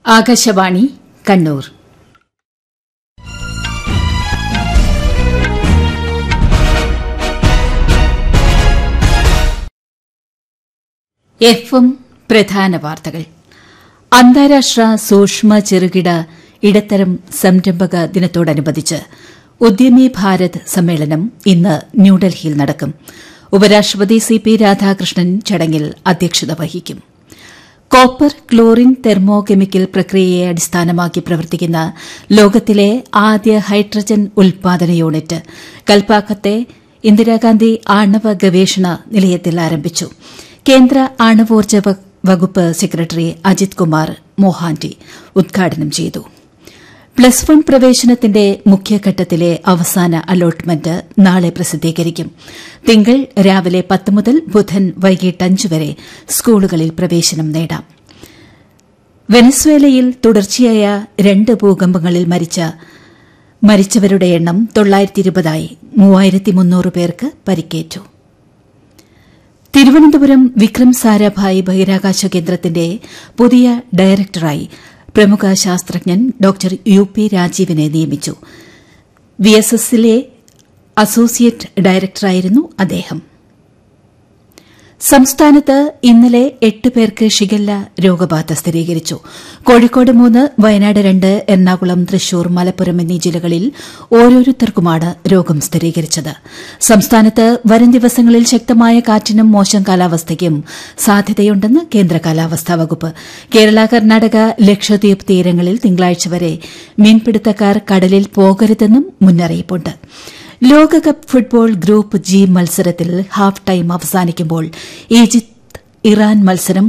Akashvani Kannur F M പ്രധാന വാർത്തകൾ അന്താരാഷ്ട്ര സൂക്ഷ്മ ചെറുകിട ഇടത്തരം സംരംഭക ദിനത്തോടനുബന്ധിച്ച് ഉദ്യമി ഭാരത് സമ്മേളനം ഇന്ന് ന്യൂഡൽഹിയിൽ നടക്കും ഉപരാഷ്ട്രപതി സി പി രാധാകൃഷ്ണൻ ചടങ്ങിൽ അധ്യക്ഷത വഹിക്കും കോപ്പർ ക്ലോറിൻ തെർമോ കെമിക്കൽ പ്രക്രിയയെ അടിസ്ഥാനമാക്കി പ്രവർത്തിക്കുന്ന ലോകത്തിലെ ആദ്യ ഹൈഡ്രജൻ ഉൽപാദന യൂണിറ്റ് കൽപ്പാക്കത്തെ ഇന്ദിരാഗാന്ധി ആണവ ഗവേഷണ നിലയത്തിൽ ആരംഭിച്ചു കേന്ദ്ര ആണവോർജ്ജ വകുപ്പ് സെക്രട്ടറി അജിത് കുമാർ മൊഹാന്റി ഉദ്ഘാടനം ചെയ്തു പ്ലസ് വൺ പ്രവേശനത്തിന്റെ മുഖ്യഘട്ടത്തിലെ അവസാന അലോട്ട്മെന്റ് നാളെ പ്രസിദ്ധീകരിക്കും തിങ്കൾ രാവിലെ പത്ത് മുതൽ ബുധൻ വൈകിട്ട് അഞ്ച് വരെ സ്കൂളുകളിൽ പ്രവേശനം നേടാം വെനസ്വേലയിൽ തുടർച്ചയായ രണ്ട് ഭൂകമ്പങ്ങളിൽ മരിച്ച മരിച്ചവരുടെ എണ്ണം തൊള്ളായിരത്തി ഇരുപതായി മൂവായിരത്തി മുന്നൂറ് പേർക്ക് പരിക്കേറ്റു തിരുവനന്തപുരം വിക്രം സാരാഭായ് ബഹിരാകാശ കേന്ദ്രത്തിന്റെ പുതിയ ഡയറക്ടറായി പ്രമുഖ ശാസ്ത്രജ്ഞൻ ഡോക്ടർ യു പി രാജീവിനെ നിയമിച്ചു വി എസ് എസിലെ അസോസിയേറ്റ് ഡയറക്ടറായിരുന്നു അദ്ദേഹം സംസ്ഥാനത്ത് ഇന്നലെ എട്ട് പേർക്ക് ഷിഗല്ല രോഗബാധ സ്ഥിരീകരിച്ചു കോഴിക്കോട് മൂന്ന് വയനാട് രണ്ട് എറണാകുളം തൃശൂർ മലപ്പുറം എന്നീ ജില്ലകളിൽ ഓരോരുത്തർക്കുമാണ് രോഗം സ്ഥിരീകരിച്ചത് സംസ്ഥാനത്ത് വരും ദിവസങ്ങളിൽ ശക്തമായ കാറ്റിനും മോശം കാലാവസ്ഥയ്ക്കും സാധ്യതയുണ്ടെന്ന് കേന്ദ്ര കാലാവസ്ഥാ വകുപ്പ് കേരള കർണാടക ലക്ഷദ്വീപ് തീരങ്ങളിൽ തിങ്കളാഴ്ച വരെ മീൻപിടുത്തക്കാർ കടലിൽ പോകരുതെന്നും മുന്നറിയിപ്പുണ്ട് ലോകകപ്പ് ഫുട്ബോൾ ഗ്രൂപ്പ് ജി മത്സരത്തിൽ ഹാഫ് ടൈം അവസാനിക്കുമ്പോൾ ഈജിപ്ത് ഇറാൻ മത്സരം